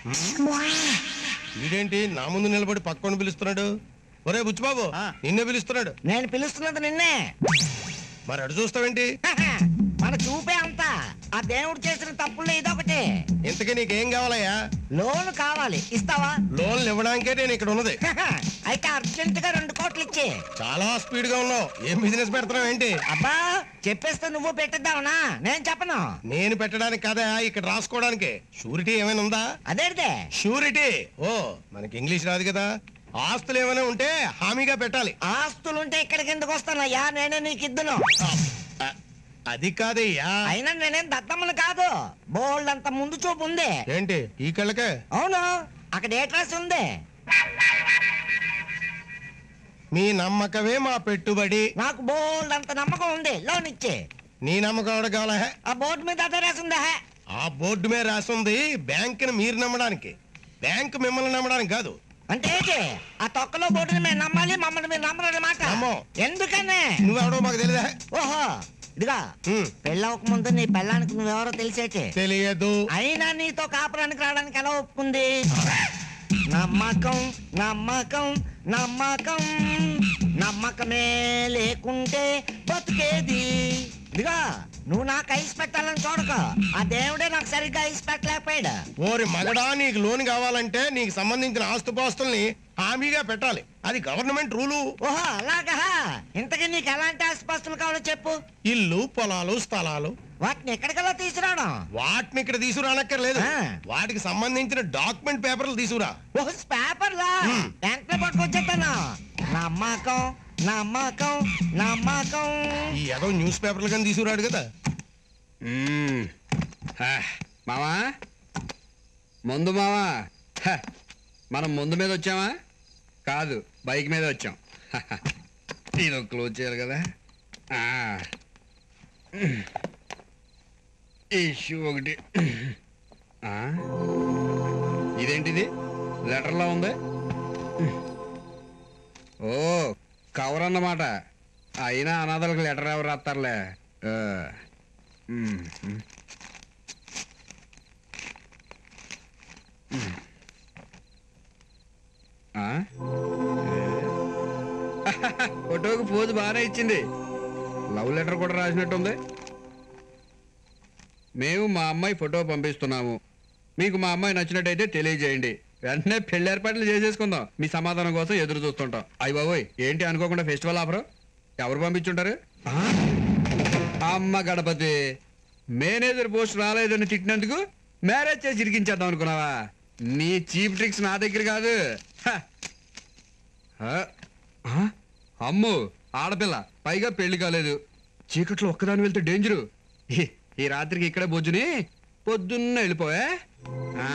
వీడేంటి నా ముందు నిలబడి పక్కన పిలుస్తున్నాడు ఒరే బుచ్చిబాబు ఆ. నిన్నే పిలుస్తున్నాడు నేను పిలుస్తున్నది నిన్నే మరి అడు చూస్తావేంటి మన చూపే అంత ఆ దేవుడు చేసిన తప్పుల్లో ఇదొకటి ఇంతకీ నీకేం కావాలయ్యా లోన్ కావాలి ఇస్తావా లోన్లు ఇవ్వడానికే నేను ఇక్కడ ఉన్నది అయితే అర్జెంట్ గా రెండు కోట్లు ఇచ్చి చాలా స్పీడ్ గా ఉన్నావు ఏం బిజినెస్ పెడుతున్నావు ఏంటి అబ్బా చెప్పేస్తే నువ్వు పెట్టిద్దావునా నేను చెప్పను నేను పెట్టడానికి కదా ఇక్కడ రాసుకోవడానికి షూరిటీ ఏమైనా ఉందా అదేంటే షూరిటీ ఓ మనకి ఇంగ్లీష్ రాదు కదా ఆస్తులు ఏమైనా ఉంటే హామీగా పెట్టాలి ఆస్తులుంటే ఇక్కడికి ఎందుకు వస్తానయ్యా నేనే నీకు ఇద్దును అ- అది కాదయ్యా అయినా నేనేం దత్తమ్మను కాదు బోల్డ్ అంత ముందు చూపు ఉంది ఏంటి ఈ కళ్ళకే అవును అక్కడ ఏ డ్రెస్ ఉంది మీ నమ్మకమే మా పెట్టుబడి నాకు బోల్డ్ అంత నమ్మకం ఉంది లోన్ ఇచ్చి నీ నమ్మకం ఎవడ కావాలా ఆ బోర్డు మీద అదే రాసిందా ఆ బోర్డు మీద రాసింది బ్యాంకుని మీరు నమ్మడానికి బ్యాంక్ మిమ్మల్ని నమ్మడానికి కాదు అంటే ఏంటి ఆ తొక్కలో బోర్డుని మేము నమ్మాలి మమ్మల్ని మీరు నమ్మరని మాట నమ్మం. ఎందుకనే నువ్వెవడో మాకు తెలియదా ఓహో ఇదిగా ఉమ్, పెళ్ళవక ముందు నీ పెళ్ళానికి నువ్వెవరో తెలిసేటి తెలియదు అయినా నీతో కాపురానికి రావడానికి ఎలా ఒప్పుకుంది నమ్మకం నమ్మకం నమ్మకం నమ్మకమే లేకుంటే బతుకేది ఇదిగా నువ్వు నాకు ఐస్ పెట్టాలని చూడక ఆ దేవుడే నాకు సరిగ్గా ఐస్ పెట్టలేకపోయాడు ఓరి మగడా నీకు లోన్ కావాలంటే నీకు సంబంధించిన ఆస్తుపాస్తుల్ని హామీగా పెట్టాలి అది గవర్నమెంట్ రూలు ఓహో అలాగా ఇంతకీ నీకు ఎలాంటి ఆస్తిపాస్తులు కావాలో చెప్పు ఇల్లు పొలాలు స్థలాలు వాటిని ఎక్కడికల్లా తీసుకురావడం వాటిని ఇక్కడ తీసుకురానక్కర్లేదు ఆ. వాటికి సంబంధించిన డాక్యుమెంట్ పేపర్లు తీసుకురా ఓ పేపర్లా హ్మ్. వెంటనే పట్టుకొచ్చేస్తాను నమ్మకం నమ్మకం నమ్మకం ఈ ఏదో న్యూస్ పేపర్లు కానీ తీసుకురాడు కదా మ్మ్. హ, మావా ముందు మావా హ, మనం ముందు మీద వచ్చామా కాదు బైక్ మీద వచ్చాం హ, హ. ఇది క్లోజ్ చేయాలి కదా ఆ. ఈ షూ ఒకటి ఆ? ఇదేంటిది లెటర్లా ఉంది ఓ కవర్ అన్నమాట అయినా అనాథలకు లెటర్ ఎవరు రాస్తారులే ఆ. మ్మ్. మ్మ్. మ్మ్. ఆ? ఫోటోకి పోజు బాగానే ఇచ్చింది లవ్ లెటర్ కూడా రాసినట్టుంది మేము మా అమ్మాయి ఫోటో పంపిస్తున్నాము మీకు మా అమ్మాయి నచ్చినట్టయితే తెలియజేయండి వెంటనే పెళ్లి ఏర్పాట్లు చేసేసుకుందాం మీ సమాధానం కోసం ఎదురు చూస్తుంటాం అయ్యి బాబోయ్ ఏంటి అనుకోకుండా ఫెస్టివల్ ఆఫరు ఎవరు పంపించుంటారు ఆ? అమ్మ గణపతి మేనేజర్ పోస్ట్ రాలేదని తిట్టినందుకు మ్యారేజ్ చేసి ఇరికించేద్దాం అనుకున్నావా నీ చీప్ ట్రిక్స్ నా దగ్గర కాదు హ. హ. ఆ? అమ్ము ఆడపిల్ల పైగా పెళ్లి కాలేదు చీకట్లో ఒక్కదాని వెళ్తే డేంజరు ఈ- ఈ రాత్రికి ఇక్కడే బొజ్జుని పొద్దున్న వెళ్ళిపోయా ఆ.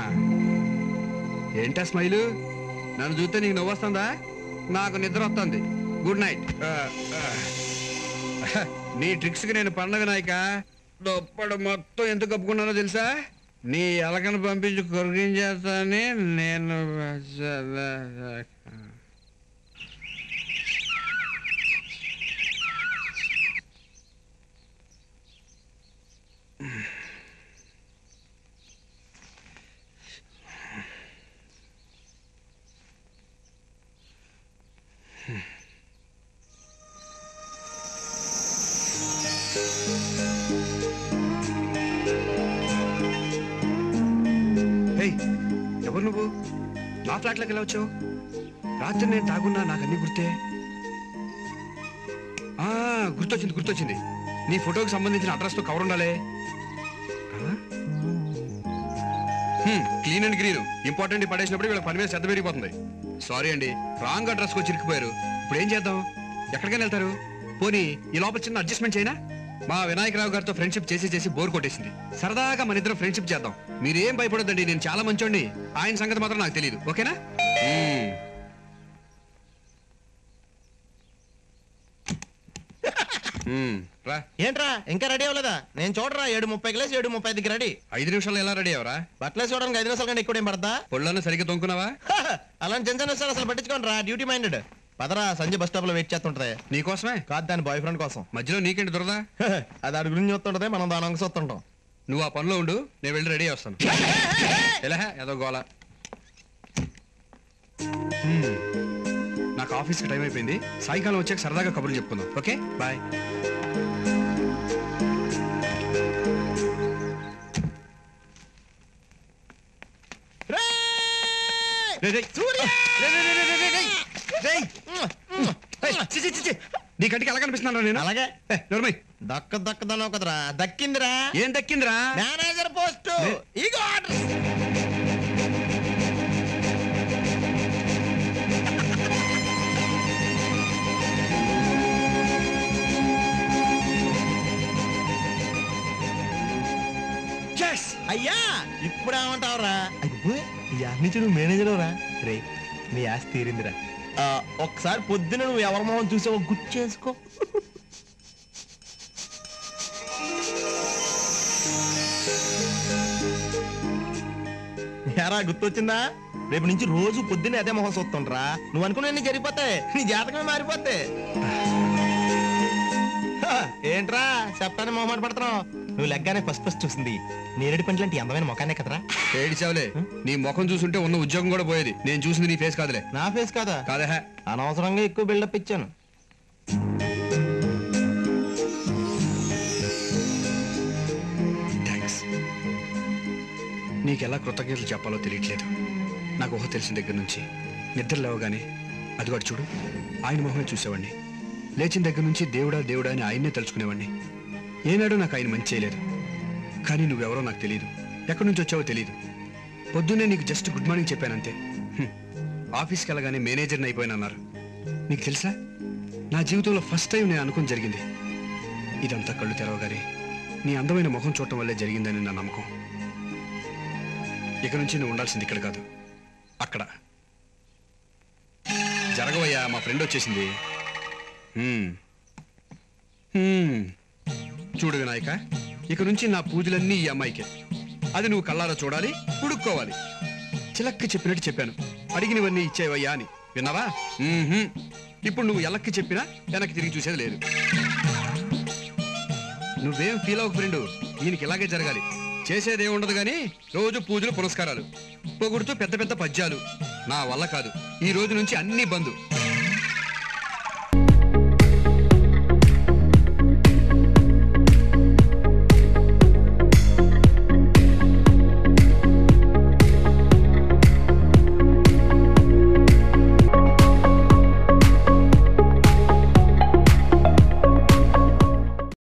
ఏంటా స్మైలు నన్ను చూస్తే నీకు నవ్వు వస్తుందా నాకు నిద్ర వస్తుంది గుడ్ నైట్ ఆ, ఆ. నీ ట్రిక్స్ కి నేను పండగ నాయక దొప్పడు మొత్తం ఎంత కప్పుకున్నానో తెలుసా నీ ఎలకను పంపించి కొరిగించేస్తానని నేను హేయ్ ఎవరు నువ్వు నా ఫ్లాట్లోకి ఎలా వచ్చావు రాత్రి నేను తాగున్నా నాకు అన్ని గుర్తే ఆ, గుర్తొచ్చింది గుర్తొచ్చింది నీ ఫోటోకి సంబంధించిన అడ్రస్తో కవర్ ఉండాలి క్లీన్ అండ్ గ్రీన్ ఇంపార్టెంట్ పడేసినప్పుడు వీళ్ళ పని మీద శ్రద్ధ పెరిగిపోతుంది సారీ అండి రాంగ్ అడ్రస్కి వచ్చి ఇరికిపోయారు ఇప్పుడు ఏం చేద్దాం ఎక్కడికైనా వెళ్తారు పోనీ ఈ లోపల చిన్న అడ్జస్ట్మెంట్ చేయనా మా వినాయకరావు గారితో ఫ్రెండ్షిప్ చేసి చేసి బోర్ కొట్టేసింది సరదాగా మన ఇద్దరం ఫ్రెండ్షిప్ చేద్దాం మీరేం భయపడొద్దండి నేను చాలా మంచోండి ఆయన సంగతి మాత్రం నాకు తెలియదు ఓకేనా మ్మ్. మ్మ్. రా ఏంట్రా ఇంకా రెడీ అవ్వలేదా నేను చూడరా ఏడు ముప్పై గ్లాస్ ఏడు ముప్పై ఐదుకి రెడీ ఐదు నిమిషాలు ఎలా రెడీ అవరా బట్టలు చూడడానికి ఐదు నిమిషాలు కంటే ఎక్కువ ఏం పడతా పొళ్ళను సరిగ్గా తొంకున్నావా అలాంటి చిన్న చిన్న విషయాలు అసలు పట్టించుకోండి రా డ్యూటీ మైండెడ్ పదరా సంజయ్ బస్ స్టాప్ లో వెయిట్ చేస్తుంటది నీకోసమే కాదు దాని బాయ్ ఫ్రెండ్ కోసం మధ్యలో నీకేంటి దురదా అది అడి గురించి చూస్తుంటది మనం దాని అంగ చూస్తుంటాం నువ్వు ఆ పనిలో ఉండు నేను వెళ్ళి రెడీ వస్తాను ఎలా ఏదో గోల హ్మ్. నాకు ఆఫీస్కి టైం అయిపోయింది సాయంకాలం వచ్చాక సరదాగా కబుర్లు చెప్పుకుందాం ఓకే బాయ్ రేయ్, రేయ్. రేయ్, రేయ్, రేయ్, రేయ్, రేయ్, రేయ్. రేయ్, చి, చి, చి, చి. నీ కంటికి ఎలా కనిపిస్తున్నాను నేను అలాగే ఏ, నోర్మయ్ దక్క దక్కదనో కదరా దక్కిందిరా ఏం దక్కిందిరా మేనేజర్ పోస్ట్ నే- ఇగో ఆర్డర్ Yes! అయ్యా ఇప్పుడు ఏమంటావురా అయ్యో ఈ ఆస్తి నుంచి నువ్వు మేనేజర్ రా రే నీ ఆస్తి తీరిందిరా ఆ, ఒకసారి పొద్దున నువ్వు ఎవరి మొహం చూసావో గుర్తు చేసుకో ఎరా గుర్తొచ్చిందా రేపు నుంచి రోజు పొద్దున్నే అదే మొహం చూస్తుంటరా నువ్వు అనుకునే జరిగిపోతాయి నీ జాతకమే మారిపోతే ఏంట్రా చెప్తానే మొహమాట పడుతున్నావు నువ్వు లెగ్గానే ఫస్ట్ ఫస్ట్ చూసింది నేరేడు పండ్లు అంటే అందమైన మొఖానే కదరా ఏడిచావులే నీ ముఖం చూసుంటే ఉన్న ఉద్యోగం కూడా పోయేది నేను చూసింది నీ ఫేస్ కాదులే నా ఫేస్ కాదా కాదా హే? అనవసరంగా ఎక్కువ బిల్డప్ ఇచ్చాను థ్యాంక్స్ నీకు ఎలా కృతజ్ఞతలు చెప్పాలో తెలియట్లేదు నాకు ఊహ తెలిసిన దగ్గర నుంచి నిద్ర లేవగానే అదివాడు చూడు ఆయన మొహమే చూసేవాడిని లేచిన దగ్గర నుంచి దేవుడా దేవుడా అని ఆయన్నే తలుచుకునేవాడిని ఏనాడు నాకు ఆయన మంచి చేయలేదు కానీ నువ్వెవరో నాకు తెలియదు ఎక్కడి నుంచి వచ్చావో తెలియదు పొద్దున్నే నీకు జస్ట్ గుడ్ మార్నింగ్ చెప్పానంతే హ్మ్. ఆఫీస్కి వెళ్ళగానే మేనేజర్ని అయిపోయానన్నారు నీకు తెలుసా నా జీవితంలో ఫస్ట్ టైం నేను అనుకుని జరిగింది ఇదంతా కళ్ళు తెరవగానే నీ అందమైన ముఖం చూడటం వల్లే జరిగిందని నా నమ్మకం ఇక నుంచి నువ్వు ఉండాల్సింది ఇక్కడ కాదు అక్కడ జరగవయ్యా మా ఫ్రెండ్ వచ్చేసింది హ్మ్. హ్మ్. చూడు వినాయక ఇక నుంచి నా పూజలన్నీ ఈ అమ్మాయికే అది నువ్వు కళ్ళారా చూడాలి పుడుక్కోవాలి చిలక్కి చెప్పినట్టు చెప్పాను అడిగినవన్నీ ఇచ్చేవయ్యా అని విన్నావా మ్మ్హ్మ్. ఇప్పుడు నువ్వు ఎలక్కి చెప్పినా వెనక్కి తిరిగి చూసేది లేదు నువ్వేం ఫీల్ అవ్వకు ఫ్రెండు దీనికి ఇలాగే జరగాలి చేసేదే ఉండదు కానీ రోజు పూజలు పురస్కారాలు పొగుడుతూ పెద్ద పెద్ద పద్యాలు నా వల్ల కాదు ఈ రోజు నుంచి అన్ని బంధు